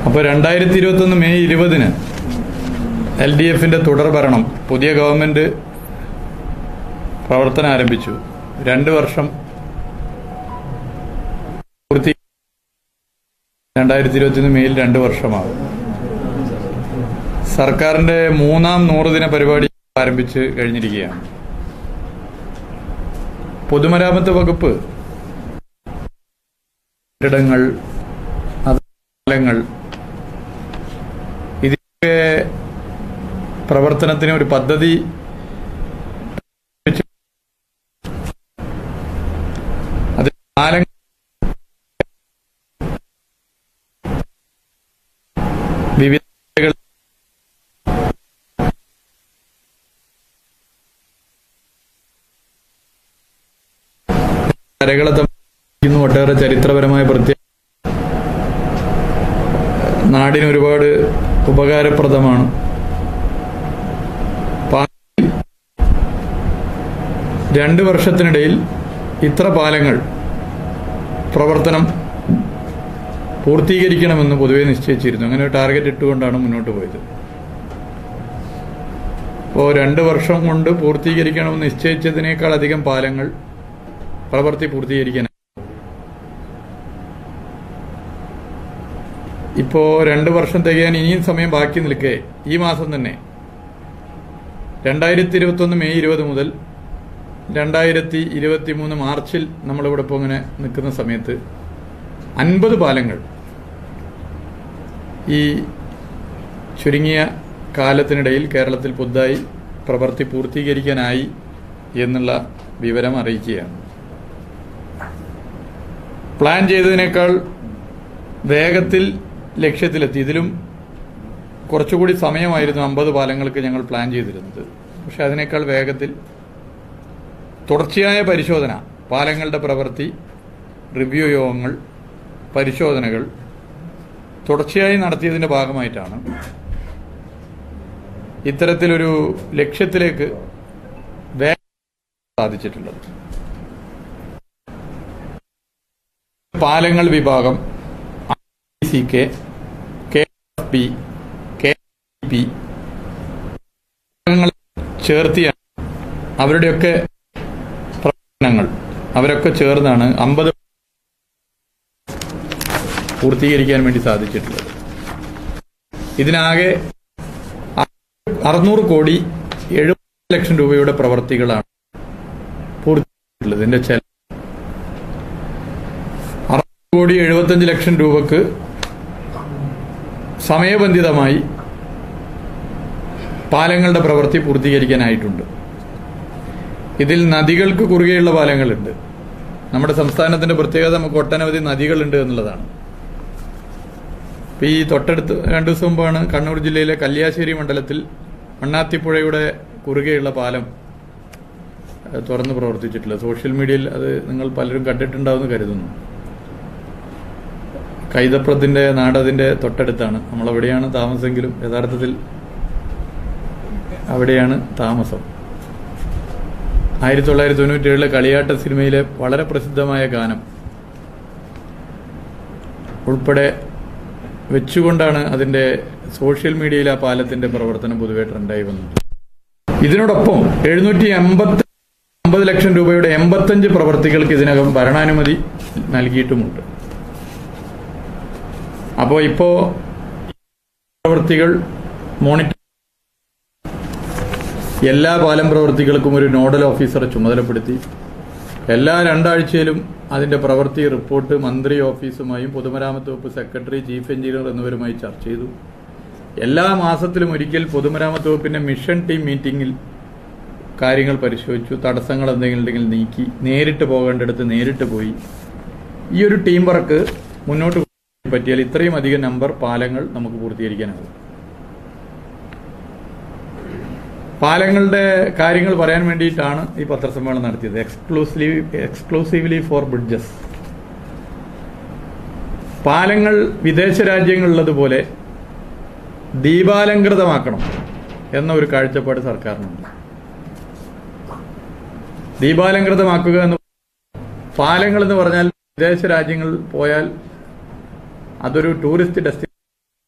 അപ്പോൾ രണ്ടായിരത്തി ഇരുപത്തൊന്ന് മെയ് ഇരുപതിന് എൽ ഡി എഫിന്റെ തുടർ ഭരണം പുതിയ ഗവൺമെന്റ് പ്രവർത്തനം ആരംഭിച്ചു രണ്ട് വർഷം പൂർത്തി രണ്ടായിരത്തി ഇരുപത്തിയൊന്ന് മെയ്യിൽ രണ്ട് വർഷമാകും സർക്കാരിന്റെ മൂന്നാം നൂറുദിന പരിപാടി ആരംഭിച്ച് കഴിഞ്ഞിരിക്കുകയാണ് പൊതുമരാമത്ത് വകുപ്പ് കെട്ടിടങ്ങൾ സ്ഥലങ്ങൾ ഇതിന്റെ പ്രവർത്തനത്തിന് ഒരു പദ്ധതി അത് കാലങ്ങൾ വിവിധ മേഖലകൾ കരകളെ തമ്മിൽ ഒട്ടേറെ ചരിത്രപരമായ പ്രത്യേക നാടിന് ഒരുപാട് ഉപകാരപ്രദമാണ് പാ- രണ്ട് വർഷത്തിനിടയിൽ ഇത്ര പാലങ്ങൾ പ്രവർത്തനം പൂർത്തീകരിക്കണമെന്ന് പൊതുവെ നിശ്ചയിച്ചിരുന്നു അങ്ങനെ ഒരു ടാർഗറ്റ് ഇട്ടുകൊണ്ടാണ് മുന്നോട്ട് പോയത് അപ്പോൾ രണ്ട് വർഷം കൊണ്ട് പൂർത്തീകരിക്കണമെന്ന് നിശ്ചയിച്ചതിനേക്കാൾ അധികം പാലങ്ങൾ പ്രവൃത്തി പൂർത്തീകരിക്കാൻ ഇപ്പോ രണ്ട് വർഷം തികയാൻ ഇനിയും സമയം ബാക്കി നിൽക്കെ ഈ മാസം തന്നെ രണ്ടായിരത്തി ഇരുപത്തൊന്ന് മെയ് ഇരുപത് മുതൽ രണ്ടായിരത്തി ഇരുപത്തി മൂന്ന് മാർച്ചിൽ നമ്മളിവിടെ ഇപ്പോൾ ഇങ്ങനെ നിൽക്കുന്ന സമയത്ത് അൻപത് പാലങ്ങൾ ഈ ചുരുങ്ങിയ കാലത്തിനിടയിൽ കേരളത്തിൽ പുതുതായി പ്രവൃത്തി പൂർത്തീകരിക്കാനായി എന്നുള്ള വിവരം അറിയിക്കുകയാണ് പ്ലാൻ ചെയ്തതിനേക്കാൾ വേഗത്തിൽ ലക്ഷ്യത്തിലെത്തി ഇതിലും കുറച്ചുകൂടി സമയമായിരുന്നു അമ്പത് പാലങ്ങൾക്ക് ഞങ്ങൾ പ്ലാൻ ചെയ്തിരുന്നത് പക്ഷെ അതിനേക്കാൾ വേഗത്തിൽ തുടർച്ചയായ പരിശോധന പാലങ്ങളുടെ പ്രവൃത്തി റിവ്യൂ യോഗങ്ങൾ പരിശോധനകൾ തുടർച്ചയായി നടത്തിയതിന്റെ ഭാഗമായിട്ടാണ് ഇത്തരത്തിലൊരു ലക്ഷ്യത്തിലേക്ക് വേഗം സാധിച്ചിട്ടുള്ളത് പാലങ്ങൾ വിഭാഗം C K K F P K P ചേർത്തിയാണ് അവരുടെയൊക്കെ പ്രവർത്തനങ്ങൾ അവരൊക്കെ ചേർന്നാണ് അമ്പത് പൂർത്തീകരിക്കാൻ വേണ്ടി സാധിച്ചിട്ടുള്ളത് ഇതിനാകെ അറുന്നൂറ് കോടി എഴുപത് ലക്ഷം രൂപയുടെ പ്രവർത്തികളാണ് പൂർത്തീകരിച്ചിട്ടുള്ളത് ഇതിന്റെ ചെലവ് അറുന്നൂറ് കോടി എഴുപത്തഞ്ച് ലക്ഷം രൂപക്ക് സമയബന്ധിതമായി പാലങ്ങളുടെ പ്രവൃത്തി പൂർത്തീകരിക്കാനായിട്ടുണ്ട് ഇതിൽ നദികൾക്ക് കുറുകെയുള്ള പാലങ്ങളുണ്ട് നമ്മുടെ സംസ്ഥാനത്തിന്റെ പ്രത്യേകത നമുക്ക് ഒട്ടനവധി നദികളുണ്ട് എന്നുള്ളതാണ് ഇപ്പൊ ഈ തൊട്ടടുത്ത് രണ്ടു ദിവസം മുമ്പാണ് കണ്ണൂർ ജില്ലയിലെ കല്യാശ്ശേരി മണ്ഡലത്തിൽ മണ്ണാത്തിപ്പുഴയുടെ കുറുകെയുള്ള പാലം ഏഹ്, തുറന്ന് പ്രവർത്തിച്ചിട്ടുള്ളത് സോഷ്യൽ മീഡിയയിൽ അത് നിങ്ങൾ പലരും കണ്ടിട്ടുണ്ടാവുമെന്ന് കരുതുന്നു കൈതപ്രത്തിന്റെ നാട് അതിന്റെ തൊട്ടടുത്താണ് നമ്മളെവിടെയാണ് താമസമെങ്കിലും യഥാർത്ഥത്തിൽ അവിടെയാണ് താമസം ആയിരത്തി തൊള്ളായിരത്തി തൊണ്ണൂറ്റി ഏഴിലെ കളിയാട്ട സിനിമയിലെ വളരെ പ്രസിദ്ധമായ ഗാനം ഉൾപ്പെടെ വെച്ചുകൊണ്ടാണ് അതിന്റെ സോഷ്യൽ മീഡിയയിൽ ആ പാലത്തിന്റെ പ്രവർത്തനം പൊതുവെ ട്രെൻഡായി വന്നത് ഇതിനോടൊപ്പം എഴുന്നൂറ്റി എൺപത്തി അമ്പത് ലക്ഷം രൂപയുടെ എൺപത്തഞ്ച് പ്രവർത്തികൾക്ക് ഇതിനകം ഭരണാനുമതി നൽകിയിട്ടുമുണ്ട് അപ്പോൾ ഇപ്പോ പ്രവൃത്തികൾ മോണിറ്റർ എല്ലാ പാലം പ്രവൃത്തികൾക്കും ഒരു നോഡൽ ഓഫീസറെ ചുമതലപ്പെടുത്തി എല്ലാ രണ്ടാഴ്ചയിലും അതിന്റെ പ്രവൃത്തി റിപ്പോർട്ട് മന്ത്രി ഓഫീസുമായും പൊതുമരാമത്ത് വകുപ്പ് സെക്രട്ടറി ചീഫ് എഞ്ചിനീയർ എന്നിവരുമായി ചർച്ച ചെയ്തു എല്ലാ മാസത്തിലും ഒരിക്കൽ പൊതുമരാമത്ത് വകുപ്പിന്റെ മിഷൻ ടീം മീറ്റിംഗിൽ കാര്യങ്ങൾ പരിശോധിച്ചു തടസ്സങ്ങൾ എന്തെങ്കിലും ഉണ്ടെങ്കിൽ നീക്കി നേരിട്ട് പോകേണ്ടടുത്ത് നേരിട്ട് പോയി ഈ ഒരു ടീം വർക്ക് മുന്നോട്ട് കൊണ്ടുപോകാൻ പറ്റിയാൽ ഇത്രയും അധികം നമ്പർ പാലങ്ങൾ നമുക്ക് പൂർത്തീകരിക്കാനാകും പാലങ്ങളുടെ കാര്യങ്ങൾ പറയാൻ വേണ്ടിയിട്ടാണ് ഈ പത്രസമ്മേളനം നടത്തിയത് എക്സ്ക്ലൂസീവ് എക്സ്ക്ലൂസീവ്ലി ഫോർ ബ്രിഡ്ജസ് പാലങ്ങൾ വിദേശ രാജ്യങ്ങളിലുള്ളതുപോലെ ദീപാലങ്കൃതമാക്കണം എന്ന ഒരു കാഴ്ചപ്പാട് സർക്കാരിനുണ്ട് ദീപാലങ്കൃതമാക്കുക എന്ന് പാലങ്ങൾ എന്ന് പറഞ്ഞാൽ വിദേശ രാജ്യങ്ങളിൽ പോയാൽ അതൊരു ടൂറിസ്റ്റ് ഡെസ്റ്റിനേഷൻ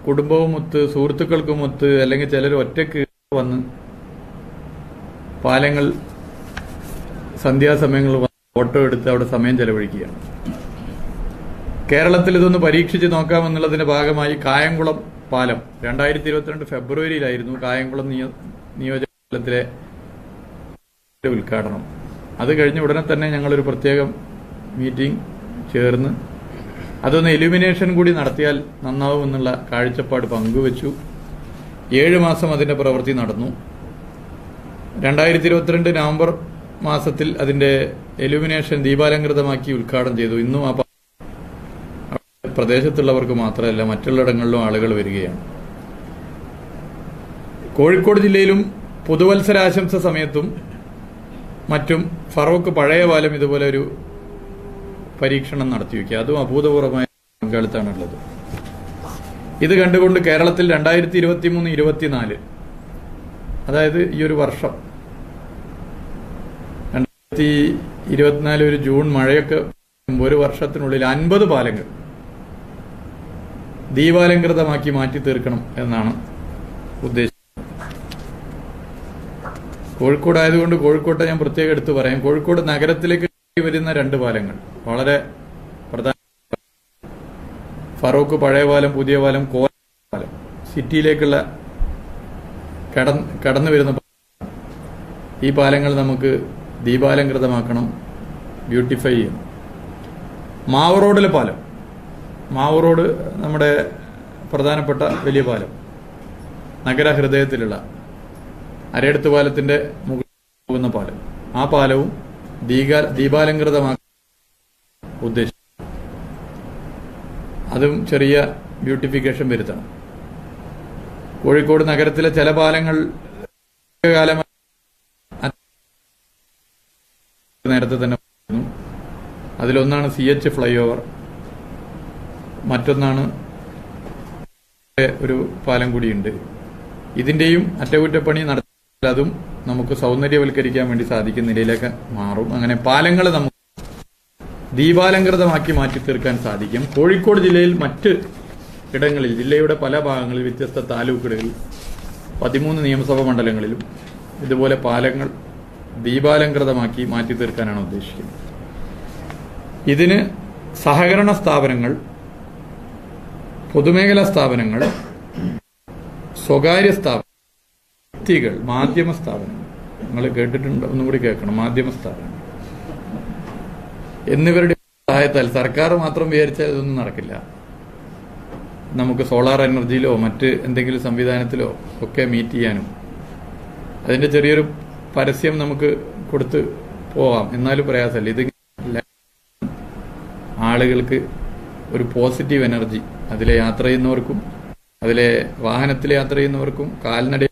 കുടുംബവുമൊത്ത് സുഹൃത്തുക്കൾക്കുമൊത്ത് അല്ലെങ്കിൽ ചിലർ ഒറ്റയ്ക്ക് വന്ന് പാലങ്ങൾ സന്ധ്യാസമയങ്ങളിൽ വന്ന് ഫോട്ടോ എടുത്ത് അവിടെ സമയം ചെലവഴിക്കുകയാണ് കേരളത്തിൽ ഇതൊന്ന് പരീക്ഷിച്ച് നോക്കാമെന്നുള്ളതിന്റെ ഭാഗമായി കായംകുളം പാലം രണ്ടായിരത്തി ഇരുപത്തിരണ്ട് ഫെബ്രുവരിയിലായിരുന്നു കായംകുളം നിയോ- നിയോജകമണ്ഡലത്തിലെ ഉദ്ഘാടനം അത് കഴിഞ്ഞ ഉടനെ തന്നെ ഞങ്ങളൊരു പ്രത്യേകം മീറ്റിംഗ് ചേർന്ന് അതൊന്ന് എലിമിനേഷൻ കൂടി നടത്തിയാൽ നന്നാവും എന്നുള്ള കാഴ്ചപ്പാട് പങ്കുവച്ചു ഏഴ് മാസം അതിന്റെ പ്രവൃത്തി നടന്നു രണ്ടായിരത്തി ഇരുപത്തിരണ്ട് നവംബർ മാസത്തിൽ അതിന്റെ എലിമിനേഷൻ ദീപാലങ്കൃതമാക്കി ഉദ്ഘാടനം ചെയ്തു ഇന്നും ആ പ- പ്രദേശത്തുള്ളവർക്ക് മാത്രമല്ല മറ്റുള്ളിടങ്ങളിലും ആളുകൾ വരികയാണ് കോഴിക്കോട് ജില്ലയിലും പുതുവത്സരാശംസ സമയത്തും മറ്റും ഫറൂഖ് പഴയ പാലം ഇതുപോലെ ഒരു പരീക്ഷണം നടത്തി വയ്ക്കുക അതും അഭൂതപൂർവമായ പങ്കാളിത്താണുള്ളത് ഇത് കണ്ടുകൊണ്ട് കേരളത്തിൽ രണ്ടായിരത്തി ഇരുപത്തി മൂന്ന് ഇരുപത്തിനാല് അതായത് ഈ ഒരു വർഷം രണ്ടായിരത്തി ഇരുപത്തിനാല് ഒരു ജൂൺ മഴയൊക്കെ വരുമ്പോൾ ഒരു വർഷത്തിനുള്ളിൽ അൻപത് പാലങ്ങൾ ദീപാലങ്കൃതമാക്കി മാറ്റി തീർക്കണം എന്നാണ് ഉദ്ദേശം കോഴിക്കോട് ആയതുകൊണ്ട് കോഴിക്കോട്ടെ ഞാൻ പ്രത്യേകം എടുത്തു പറയാം കോഴിക്കോട് നഗരത്തിലേക്ക് വരുന്ന രണ്ട് പാലങ്ങൾ വളരെ പ്രധാന ഫറൂഖ് പഴയ പാലം പുതിയ പാലം കോല പാലം സിറ്റിയിലേക്കുള്ള കടന്ന് കടന്നു വരുന്ന പാലം. ഈ പാലങ്ങൾ നമുക്ക് ദീപാലങ്കൃതമാക്കണം ബ്യൂട്ടിഫൈ ചെയ്യണം മാവ് റോഡിലെ പാലം മാവ് റോഡ് നമ്മുടെ പ്രധാനപ്പെട്ട വലിയ പാലം നഗരഹൃദയത്തിലുള്ള അരയടുത്ത് പാലത്തിന്റെ മുകളിൽ പോകുന്ന പാലം ആ പാലവും ദീകാ ദീപാലങ്കൃതമാക്കാൻ ഉദ്ദേശിച്ചു അതും ചെറിയ ബ്യൂട്ടിഫിക്കേഷൻ വരുത്തണം കോഴിക്കോട് നഗരത്തിലെ ചില പാലങ്ങൾ കാലമായി നേരത്തെ തന്നെ പറഞ്ഞു. അതിലൊന്നാണ് സി എച്ച് ഫ്ലൈ ഓവർ മറ്റൊന്നാണ് ഒരു പാലം കൂടിയുണ്ട് ഇതിന്റെയും അറ്റകുറ്റപ്പണി നടത്തിയാൽ അതും നമുക്ക് സൗന്ദര്യവൽക്കരിക്കാൻ വേണ്ടി സാധിക്കുന്ന നിലയിലേക്ക് മാറും അങ്ങനെ പാലങ്ങൾ നമുക്ക് ദീപാലങ്കൃതമാക്കി മാറ്റി തീർക്കാൻ സാധിക്കും കോഴിക്കോട് ജില്ലയിൽ മറ്റ് ഇടങ്ങളിൽ ജില്ലയുടെ പല ഭാഗങ്ങളിൽ വ്യത്യസ്ത താലൂക്കുകളിൽ പതിമൂന്ന് നിയമസഭാ മണ്ഡലങ്ങളിലും ഇതുപോലെ പാലങ്ങൾ ദീപാലങ്കൃതമാക്കി മാറ്റി തീർക്കാനാണ് ഉദ്ദേശിക്കുന്നത് ഇതിന് സഹകരണ സ്ഥാപനങ്ങൾ പൊതുമേഖലാ സ്ഥാപനങ്ങൾ സ്വകാര്യ സ്ഥാപനം വ്യക്തികൾ മാധ്യമ സ്ഥാപനങ്ങൾ നിങ്ങൾ കേട്ടിട്ടുണ്ട് ഒന്നും കൂടി കേൾക്കണം മാധ്യമ സ്ഥാപനങ്ങൾ എന്നിവരുടെ സഹായത്താൽ സർക്കാർ മാത്രം വിചാരിച്ചാൽ ഇതൊന്നും നടക്കില്ല നമുക്ക് സോളാർ എനർജിയിലോ മറ്റ് എന്തെങ്കിലും സംവിധാനത്തിലോ ഒക്കെ മീറ്റ് ചെയ്യാനും അതിന്റെ ചെറിയൊരു പരസ്യം നമുക്ക് കൊടുത്ത് പോവാം എന്നാലും പ്രയാസമല്ല ഇത് ആളുകൾക്ക് ഒരു പോസിറ്റീവ് എനർജി അതിലെ യാത്ര ചെയ്യുന്നവർക്കും അതിലെ വാഹനത്തിൽ യാത്ര ചെയ്യുന്നവർക്കും കാൽനട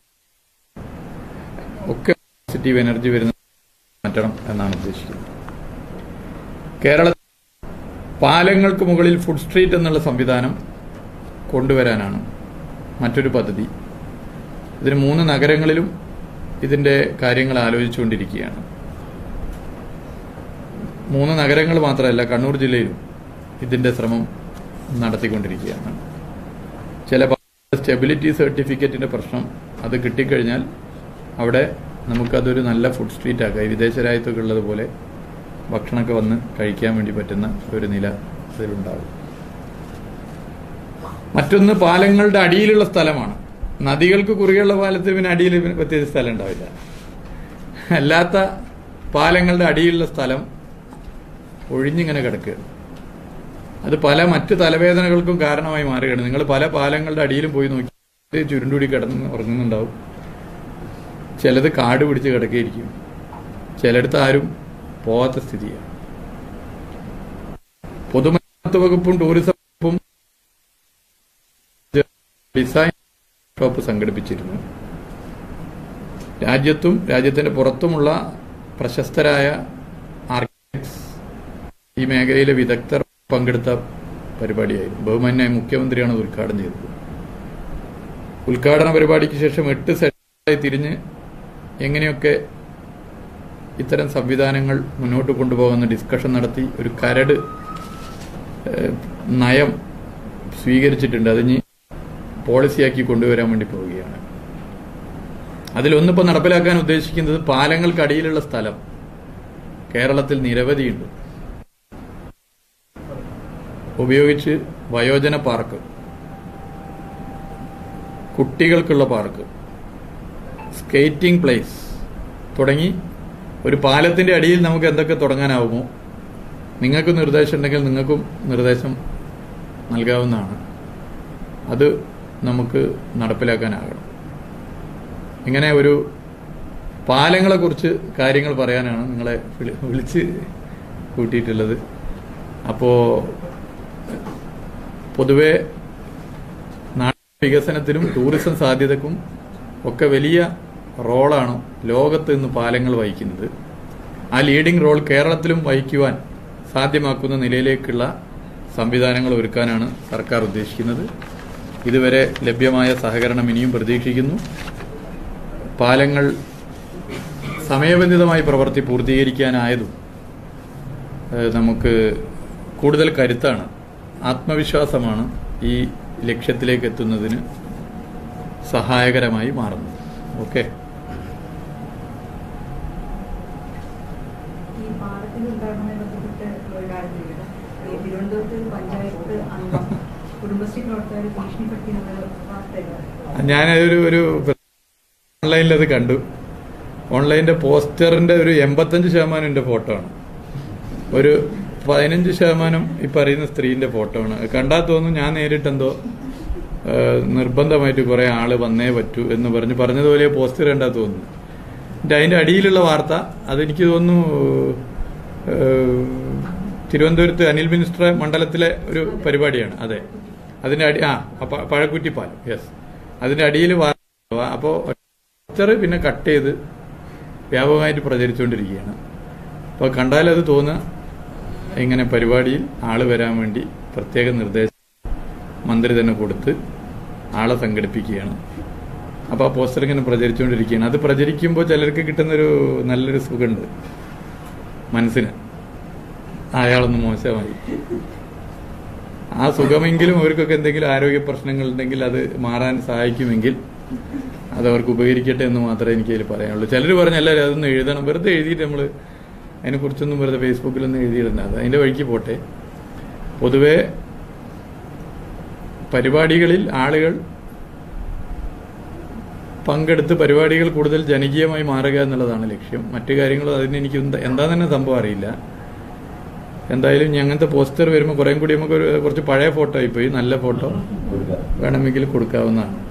ഒക്കെ പോസിറ്റീവ് എനർജി വരുന്ന മാറ്റണം എന്നാണ് ഉദ്ദേശിക്കുന്നത് കേരള പാലങ്ങൾക്ക് മുകളിൽ ഫുഡ് സ്ട്രീറ്റ് എന്നുള്ള സംവിധാനം കൊണ്ടുവരാനാണ് മറ്റൊരു പദ്ധതി ഇതിന് മൂന്ന് നഗരങ്ങളിലും ഇതിന്റെ കാര്യങ്ങൾ ആലോചിച്ചുകൊണ്ടിരിക്കുകയാണ് മൂന്ന് നഗരങ്ങൾ മാത്രമല്ല കണ്ണൂർ ജില്ലയിലും ഇതിന്റെ ശ്രമം നടത്തിക്കൊണ്ടിരിക്കുകയാണ് ചില സ്റ്റെബിലിറ്റി സർട്ടിഫിക്കറ്റിന്റെ പ്രശ്നം അത് കിട്ടിക്കഴിഞ്ഞാൽ അവിടെ നമുക്കതൊരു നല്ല ഫുഡ് സ്ട്രീറ്റ് ആക്കാം ഈ വിദേശ രാജ്യത്തൊക്കെ ഉള്ളതുപോലെ ഭക്ഷണമൊക്കെ വന്ന് കഴിക്കാൻ വേണ്ടി പറ്റുന്ന ഒരു നില അതിലുണ്ടാവും മറ്റൊന്ന് പാലങ്ങളുടെ അടിയിലുള്ള സ്ഥലമാണ് നദികൾക്ക് കുറുകെയുള്ള പാലത്തിന് പിന്നെ അടിയിൽ പിന്നെ പ്രത്യേകിച്ച് സ്ഥലം ഉണ്ടാവില്ല അല്ലാത്ത പാലങ്ങളുടെ അടിയിലുള്ള സ്ഥലം ഒഴിഞ്ഞിങ്ങനെ കിടക്കുകയാണ് അത് പല മറ്റ് തലവേദനകൾക്കും കാരണമായി മാറുകയാണ് നിങ്ങൾ പല പാലങ്ങളുടെ അടിയിലും പോയി നോക്കി ചുരുണ്ടുകൂടി കിടന്ന് ഉറങ്ങുന്നുണ്ടാവും ചിലത് കാട് പിടിച്ച് കിടക്കുകയായിരിക്കും ചിലയിടത്ത് ആരും പോവാത്ത സ്ഥിതിയാണ് പൊതുമരാമത്ത് വകുപ്പും ടൂറിസം വകുപ്പും ഡിസൈൻ ഷോപ്പ് സംഘടിപ്പിച്ചിരുന്നു രാജ്യത്തും രാജ്യത്തിന്റെ പുറത്തുമുള്ള പ്രശസ്തരായ ആർക്കിടെക്ട്സ് ഈ മേഖലയിലെ വിദഗ്ധർ പങ്കെടുത്ത പരിപാടിയായിരുന്നു ബഹുമാന്യായ മുഖ്യമന്ത്രിയാണ് അത് ഉദ്ഘാടനം ചെയ്തത് ഉദ്ഘാടന പരിപാടിക്ക് ശേഷം എട്ട് സെറ്റായി തിരിഞ്ഞ് എങ്ങനെയൊക്കെ ഇത്തരം സംവിധാനങ്ങൾ മുന്നോട്ട് കൊണ്ടുപോകുന്ന ഡിസ്കഷൻ നടത്തി ഒരു കരട് ഏഹ്, നയം സ്വീകരിച്ചിട്ടുണ്ട് അതിന് പോളിസിയാക്കി കൊണ്ടുവരാൻ വേണ്ടി പോവുകയാണ് അതിലൊന്നിപ്പോൾ നടപ്പിലാക്കാൻ ഉദ്ദേശിക്കുന്നത് പാലങ്ങൾക്കടിയിലുള്ള സ്ഥലം കേരളത്തിൽ നിരവധിയുണ്ട് ഉപയോഗിച്ച് വയോജന പാർക്ക് കുട്ടികൾക്കുള്ള പാർക്ക് സ്കേറ്റിംഗ് പ്ലേസ് തുടങ്ങി ഒരു പാലത്തിന്റെ അടിയിൽ നമുക്ക് എന്തൊക്കെ തുടങ്ങാനാവുമോ നിങ്ങൾക്ക് നിർദ്ദേശം ഉണ്ടെങ്കിൽ നിങ്ങൾക്കും നിർദ്ദേശം നൽകാവുന്നതാണ് അത് നമുക്ക് നടപ്പിലാക്കാനാകണം ഇങ്ങനെ ഒരു പാലങ്ങളെക്കുറിച്ച് കാര്യങ്ങൾ പറയാനാണ് നിങ്ങളെ വിളി- വിളിച്ച് കൂട്ടിയിട്ടുള്ളത് അപ്പോൾ പൊതുവെ നാട് വികസനത്തിനും ടൂറിസം സാധ്യതക്കും ഒക്കെ വലിയ റോളാണ് ലോകത്ത് ഇന്ന് പാലങ്ങൾ വഹിക്കുന്നത് ആ ലീഡിംഗ് റോൾ കേരളത്തിലും വഹിക്കുവാൻ സാധ്യമാക്കുന്ന നിലയിലേക്കുള്ള സംവിധാനങ്ങൾ ഒരുക്കാനാണ് സർക്കാർ ഉദ്ദേശിക്കുന്നത് ഇതുവരെ ലഭ്യമായ സഹകരണം ഇനിയും പ്രതീക്ഷിക്കുന്നു പാലങ്ങൾ സമയബന്ധിതമായി പ്രവൃത്തി പൂർത്തീകരിക്കാനായതും ഏഹ് നമുക്ക് കൂടുതൽ കരുത്താണ് ആത്മവിശ്വാസമാണ് ഈ ലക്ഷ്യത്തിലേക്ക് എത്തുന്നതിന് സഹായകരമായി മാറുന്നത് ഓക്കെ ഈ പാലത്തിന്റെ ഉദ്ഘാടനവുമായി ബന്ധപ്പെട്ട് ഒരു കാര്യം ചോദിക്കട്ടെ ഈ തിരുവനന്തപുരത്ത് ഒരു പഞ്ചായത്ത് അംഗം കുടുംബശ്രീ പ്രവർത്തകർ ഭീഷണിപ്പെടുത്തി നമ്മൾ വാർത്തയില്ല ഞാനൊരു ഒരു ഓൺലൈനിൽ അത് കണ്ടു ഓൺലൈനിന്റെ പോസ്റ്ററിന്റെ ഒരു എൺപത്തഞ്ച് ശതമാനം എന്റെ ഫോട്ടോ ആണ് ഒരു പതിനഞ്ച് ശതമാനം ഈ പറയുന്ന സ്ത്രീന്റെ ഫോട്ടോ ആണ് അത് കണ്ടാൽ തോന്നുന്നു ഞാൻ നേരിട്ടെന്തോ ആ, നിർബന്ധമായിട്ട് കുറെ ആള് വന്നേ പറ്റൂ എന്ന് പറഞ്ഞ് പറഞ്ഞതുപോലെ പോസ്റ്റർ കണ്ടാ തോന്നുന്നു എന്നിട്ട് അതിന്റെ അടിയിലുള്ള വാർത്ത അതെനിക്ക് തോന്നുന്നു ആ, തിരുവനന്തപുരത്ത് അനിൽ മിനിസ്റ്റർ മണ്ഡലത്തിലെ ഒരു പരിപാടിയാണ് അതെ അതിന്റെ അടി ആ പ- പഴക്കുറ്റിപ്പാലം യെസ് അതിന്റെ അടിയിൽ വാർത്ത അപ്പോ പോസ്റ്റർ പിന്നെ കട്ട് ചെയ്ത് വ്യാപകമായിട്ട് പ്രചരിച്ചുകൊണ്ടിരിക്കുകയാണ് അപ്പോൾ കണ്ടാൽ അത് തോന്നുക ഇങ്ങനെ പരിപാടിയിൽ ആള് വരാൻ വേണ്ടി പ്രത്യേക നിർദ്ദേശം മന്ത്രി തന്നെ കൊടുത്ത് ആളെ സംഘടിപ്പിക്കുകയാണ് അപ്പോൾ ആ പോസ്റ്റർ ഇങ്ങനെ പ്രചരിച്ചുകൊണ്ടിരിക്കുകയാണ് അത് പ്രചരിക്കുമ്പോൾ ചിലർക്ക് കിട്ടുന്നൊരു നല്ലൊരു സുഖമുണ്ട് മനസ്സിന് അയാളൊന്ന് മോശമായി ആ സുഖമെങ്കിലും അവർക്കൊക്കെ എന്തെങ്കിലും ആരോഗ്യ പ്രശ്നങ്ങൾ ഉണ്ടെങ്കിൽ അത് മാറാൻ സഹായിക്കുമെങ്കിൽ അത് അവർക്ക് ഉപകരിക്കട്ടെ എന്ന് മാത്രമേ എനിക്ക് അതിൽ പറയാനുള്ളൂ ചിലർ പറഞ്ഞ എല്ലാവരും അതൊന്ന് എഴുതണം വെറുതെ എഴുതിയിട്ട് നമ്മൾ അതിനെക്കുറിച്ചൊന്നും വെറുതെ ഫേസ്ബുക്കിലൊന്നും എഴുതിയിടണ്ട അത് അതിന്റെ വഴിക്ക് പോട്ടെ പൊതുവെ പരിപാടികളിൽ ആളുകൾ പങ്കെടുത്ത് പരിപാടികൾ കൂടുതൽ ജനകീയമായി മാറുക എന്നുള്ളതാണ് ലക്ഷ്യം മറ്റു കാര്യങ്ങളും അതിന് എനിക്ക് എന്താ എന്താ തന്നെ സംഭവം അറിയില്ല എന്തായാലും ഇനി അങ്ങനത്തെ പോസ്റ്റർ വരുമ്പോൾ കുറേം കൂടി നമുക്ക് ഒരു കുറച്ച് പഴയ ഫോട്ടോ ആയിപ്പോയി നല്ല ഫോട്ടോ വേണമെങ്കിൽ കൊടുക്കാവുന്നതാണ്